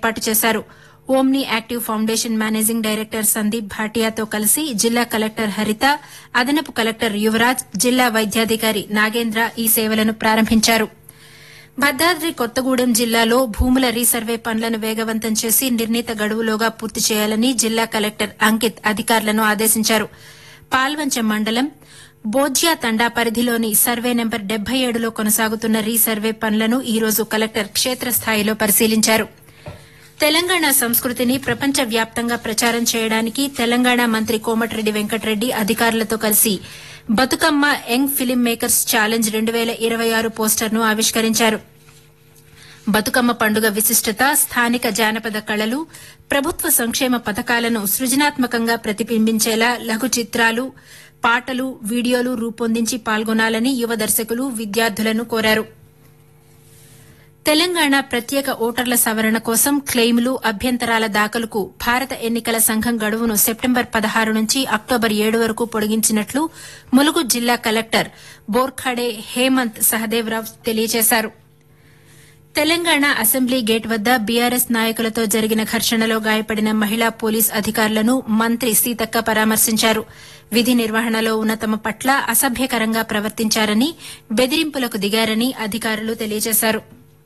ఏర్పాటు చేశారు omni active foundation managing director Sandeep భాటియాతో కలిసి జిల్లా కలెక్టర్ హరిత అదనపు కలెక్టర్ యువరాజ్ జిల్లా వైద్యాధికారి నాగేంద్ర ఈ సేవలను ప్రారంభించారు భద్రాద్రి కొత్తగూడెం జిల్లాలో భూముల రీసర్వే పనులను వేగవంతం చేసి నిర్ణీత గడువులోగా పూర్తి చేయాలని జిల్లా కలెక్టర్ అంకిత్ అధికారులను ఆదేశించారు పాల్వంచ మండలం బోధ్యా తండా పరిధిలోని సర్వే నెంబర్ డెబ్బై ఏడులో కొనసాగుతున్న రీసర్వే పనులను ఈ రోజు కలెక్టర్ క్షేత్రస్థాయిలో పరిశీలించారు తెలంగాణ సంస్కృతిని ప్రపంచ వ్యాప్తంగా ప్రచారం చేయడానికి తెలంగాణ మంత్రి కోమటిరెడ్డి వెంకటరెడ్డి అధికారులతో కలిసి Bathukamma young film makers challenge రెండు వేల ఇరవై ఆరు పోస్టర్ను ఆవిష్కరించారు బతుకమ్మ పండుగ విశిష్టత స్థానిక జానపద కళలు ప్రభుత్వ సంక్షేమ పథకాలను సృజనాత్మకంగా ప్రతిబింబించేలా లఘు చిత్రాలు పాటలు వీడియోలు రూపొందించి పాల్గొనాలని యువ దర్శకులు విద్యార్థులను కోరారు తెలంగాణ ప్రత్యేక ఓటర్ల సవరణ కోసం క్లెయిమ్లు అభ్యంతరాల దాఖలుకు భారత ఎన్నికల సంఘం గడువును సెప్టెంబర్ పదహారు నుంచి అక్టోబర్ ఏడు వరకు పొడిగించినట్లు ములుగు జిల్లా కలెక్టర్ బోర్ఖాడే హేమంత్ సహదేవరావు తెలియజేశారు తెలంగాణ అసెంబ్లీ గేట్ వద్ద బీఆర్ఎస్ నాయకులతో జరిగిన ఘర్షణలో గాయపడిన మహిళా పోలీస్ అధికారులను మంత్రి సీతక్క పరామర్శించారు విధి నిర్వహణలో ఉన్న తమ పట్ల అసభ్యకరంగా ప్రవర్తించారని బెదిరింపులకు దిగారని అధికారులు తెలియజేశారు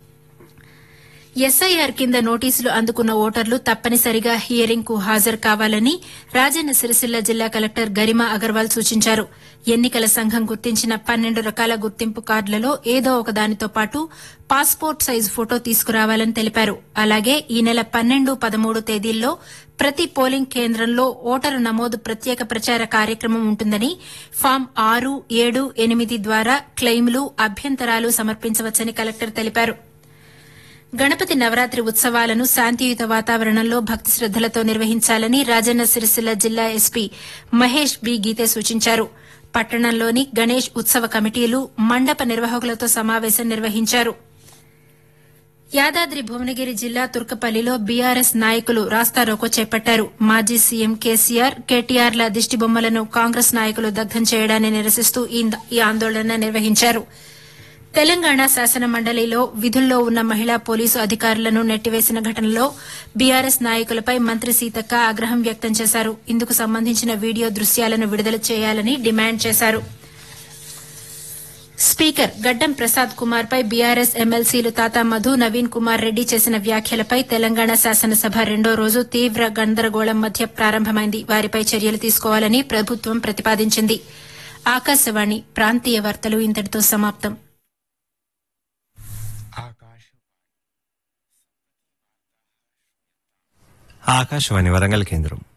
ఎస్ఐఆర్ కింద నోటీసులు అందుకున్న ఓటర్లు తప్పనిసరిగా హియరింగ్ కు హాజరు కావాలని రాజన్న సిరిసిల్ల జిల్లా కలెక్టర్ గరిమా అగర్వాల్ సూచించారు ఎన్నికల సంఘం గుర్తించిన పన్నెండు రకాల గుర్తింపు కార్డులలో ఏదో ఒకదానితో పాటు పాస్పోర్ట్ సైజు ఫోటో తీసుకురావాలని తెలిపారు అలాగే ఈ నెల పన్నెండు పదమూడు తేదీల్లో ప్రతి పోలింగ్ కేంద్రంలో ఓటరు నమోదు ప్రత్యేక ప్రచార కార్యక్రమం ఉంటుందని ఫామ్ ఆరు ఏడు ఎనిమిది ద్వారా క్లెయిమ్లు అభ్యంతరాలు సమర్పించవచ్చని కలెక్టర్ తెలిపారు గణపతి నవరాత్రి ఉత్సవాలను శాంతియుత వాతావరణంలో భక్తి శ్రద్దలతో నిర్వహించాలని రాజన్న సిరిసిల్ల జిల్లా ఎస్పీ మహేష్ బి గీతే సూచించారు పట్టణంలోని గణేష్ ఉత్సవ కమిటీలు మండప నిర్వాహకులతో సమావేశం నిర్వహించారు యాదాద్రి భువనగిరి జిల్లా తుర్కపల్లిలో బీఆర్ఎస్ నాయకులు రాస్తారోకో చేపట్టారు మాజీ సీఎం కేసీఆర్ కేటీఆర్ల దిష్టిబొమ్మలను కాంగ్రెస్ నాయకులు దగ్ధం చేయడాన్ని నిరసిస్తూ ఈ ఆందోళన నిర్వహించారు తెలంగాణ శాసన మండలిలో విధుల్లో ఉన్న మహిళా పోలీసు అధికారులను నెట్టివేసిన ఘటనలో బీఆర్ఎస్ నాయకులపై మంత్రి సీతక్క ఆగ్రహం వ్యక్తం చేశారు ఇందుకు సంబంధించిన వీడియో దృశ్యాలను విడుదల చేయాలని డిమాండ్ చేశారు స్పీకర్ గడ్డం ప్రసాద్ కుమార్ పై బీఆర్ఎస్ ఎమ్మెల్సీలు తాతా మధు నవీన్ కుమార్ రెడ్డి చేసిన వ్యాఖ్యలపై తెలంగాణ శాసనసభ రెండో రోజు తీవ్ర గందరగోళం మధ్య ప్రారంభమైంది వారిపై చర్యలు తీసుకోవాలని ప్రభుత్వం ప్రతిపాదించింది ఆకాశవాణి ప్రాంతీయ వార్తలు ఇంతటితో సమాప్తం ఆకాశవాణి వరంగల్ కేంద్రం